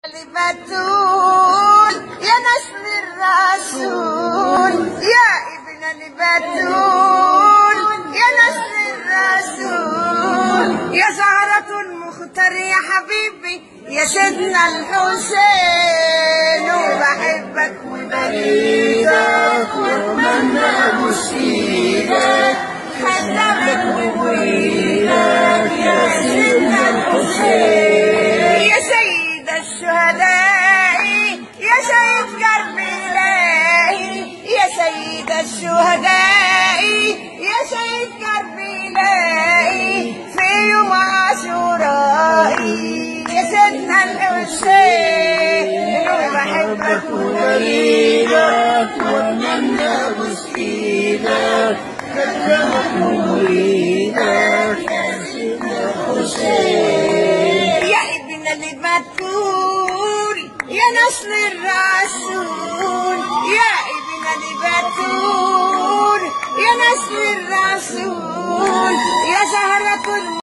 البتول يا نسل الرسول يا ابن البتول يا نسل الرسول يا زهرة المختار يا حبيبي يا سيدنا الحسين وبحبك وبريدك واتمنى مسيرك خدمك وبريدك يا سيدنا الحسين يا سيد الشهداء يا سيد قلب إلهي يا سيد الشهداء يا سيد قلب إلهي في يوم عاشورائي يا سيدنا الحسين وبحبك وليدك واتمنى مسيدك كلمك ومريدك يا سيدنا الحسين يا ابن البتول يا نسل الرسول يا ابن البتول يا نسل الرسول يا زهرة